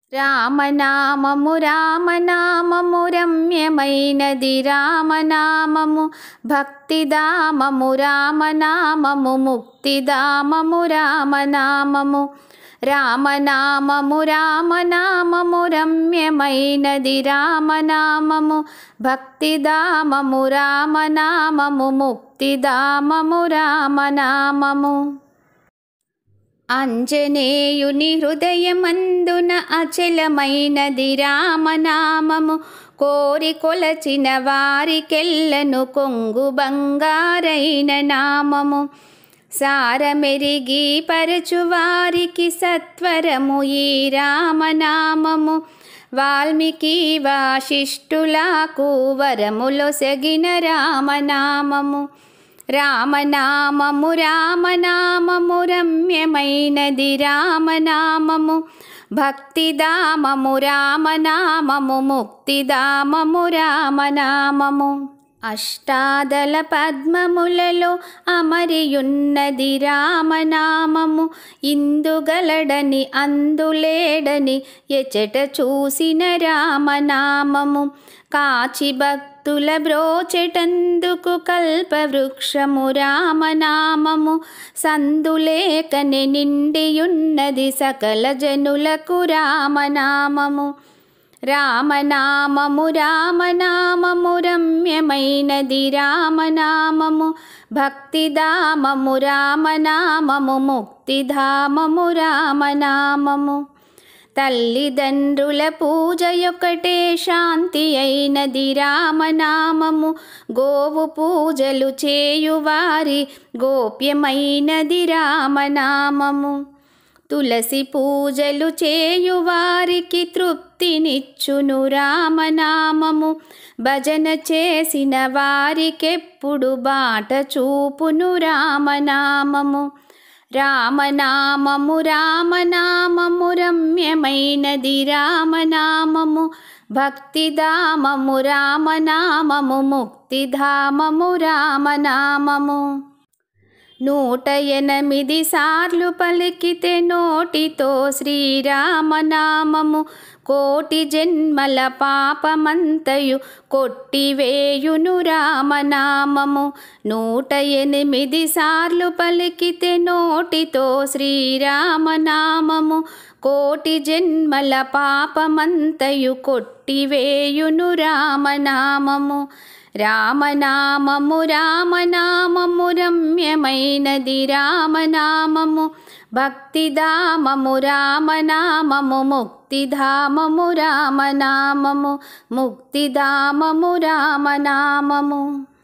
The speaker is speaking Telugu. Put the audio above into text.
రామనామము రామనామము రమ్యమైనది రామనామము భక్తిదామము రామనామము ముక్తిదామము రామనామము రామనామము రామనామము రమ్యమైనది రామనామము భక్తిదామము రామనామము ముక్తిదామము రామనామము అంజనేయుని హృదయమందున అచలమైనది రామనామము కోరి కొలచిన వారికెల్లను కొంగు బంగారైన నామము సారమెరిగి పరచు వారికి సత్వరము ఈ రామనామము వాల్మీకి వాశిష్ఠులకు వరములొసగిన రామనామము రామనామము రామనామము రమ్యమైనది రామనామము భక్తిదామము రామనామము ముక్తిదామము రామనామము అష్టాదల పద్మములలో అమరియున్నది రామనామము ఇందుగలడని అందులేడని ఎచట చూసిన రామనామము కాచి భక్తుల బ్రోచెటందుకు కల్పవృక్షము రామనామము సందులేకని నిండియున్నది సకల జనులకు రామనామము రామనామము రామనామము రమ్యమైనది రామనామము భక్తిధామము రామనామము ముక్తిధామము రామనామము తల్లిదండ్రుల పూజయొకటే శాంతి అయినది రామనామము గోవు పూజలు చేయువారి గోప్యమైనది రామనామము తులసి పూజలు చేయువారికి తృప్తినిచ్చును రామనామము భజన చేసిన వారికెప్పుడు బాట చూపును రామనామము రామనామము రామనామము రమ్యమైనది రామనామము భక్తిధామము రామనామము ముక్తిధామము రామనామము నూట ఎనిమిది సార్లు పలికితే నోటితో శ్రీరామనామము కోటి జన్మల పాపమంతయు కొట్టివేయును రామనామము నూట ఎనిమిది సార్లు పలికితే నోటితో శ్రీరామనామము కోటి జన్మల పాపమంతయు కొట్టివేయును రామనామము రామనామము రామనామము రమ్యమైనది రామనామము భక్తిధామము రామనామము ముక్తిధామము రామనామము ముక్తిధామము రామనామము